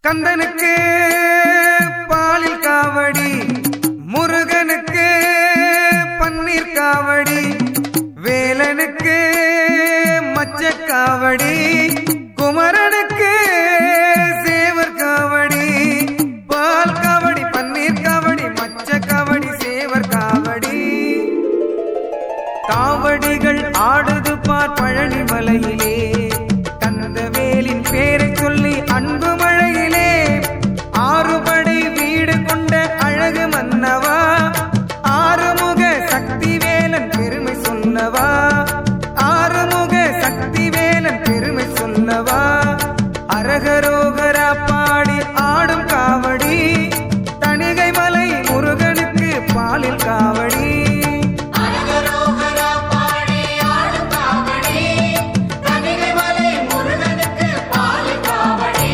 கந்தனுக்கு பாலில் காவடி முருகனுக்கு பன்னீர் காவடி வேலனுக்கு மச்ச காவடி குமரனுக்கு சேவர் காவடி பால் காவடி பன்னீர் காவடி மச்ச காவடி சேவர் காவடி காவடிகள் ஆடுது பார் பழனி மலையிலே கந்தவேலின் பேரை சொல்லி அன்பு மழையிலே ஆறுபடை வீடு கொண்ட அழகு மன்னவா ஆறுமுக சக்தி வேலன் பெருமை சொல்லவா ஆறுமுக சக்தி வேலன் பெருமை சொல்லவா அரகரோகரா பாடி ஆடும் காவடி தணிகை மலை முருகனுக்கு பாலில் காவடி அரகரோகரா பாடி ஆடும் காவடி தணிகை மலை முருகனுக்கு பாலி காவடி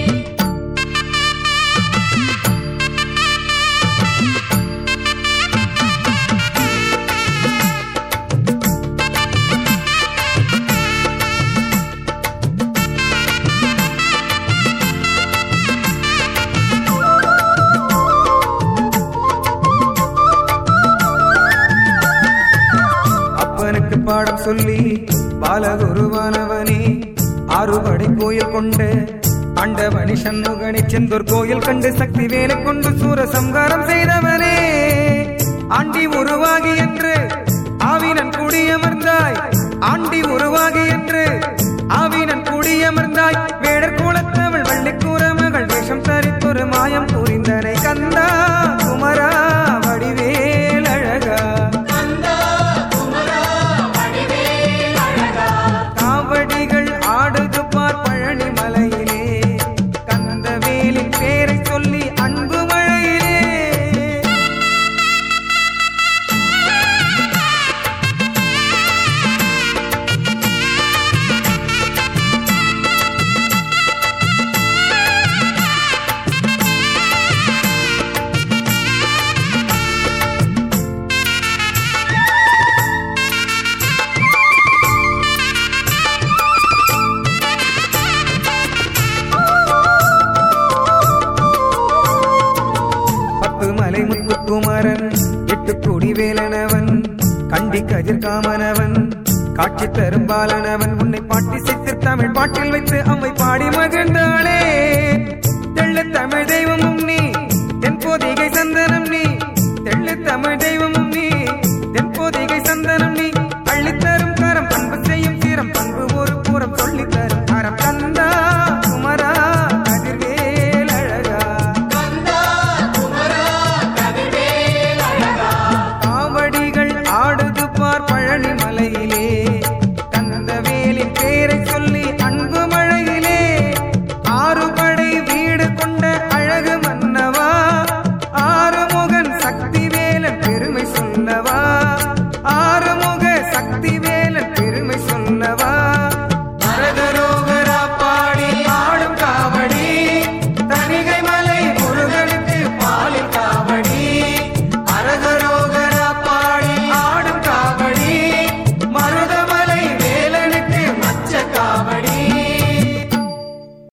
அப்பனுக்கு பாடம் சொல்லி பாலகுருவானவனே ஆறுபடை கோயில் கொண்டு ஆண்டவனி சண்முகனி செந்தூர் கோயில் கண்டு சக்தி வேலை கொண்டு சூர சம்காரம் செய்தவனே ஆண்டி உருவாகி என்று ஆவினன் குடியமர்ந்தாய் ஆண்டி உருவாகி என்று ஆவினன் குடியமர்ந்தாய் வேடர் குலத்தவள் வள்ளிக்கூற மகள் வேஷம் தரித்தொரு மாயம் புரிந்தனை கந்தா குமரா வடிவேல் அழகா கந்தா குமரா வடிவேல் அழகா காவடிகள் ஆடுது பார் பழனி மலையிலே கந்தவேலின் பேரை சொல்லி அன்பு மழையிலே பத்து மலை முத்துக்குமரன் எட்டு கோடி வேலனவன் கண்டி கதிர் காமனவன் காட்சி தரும் பாலனவன் உன்னை பாட்டி சித்து தமிழ் பாட்டில் வைத்து அம்மை பாடி மகிழ்ந்தாளே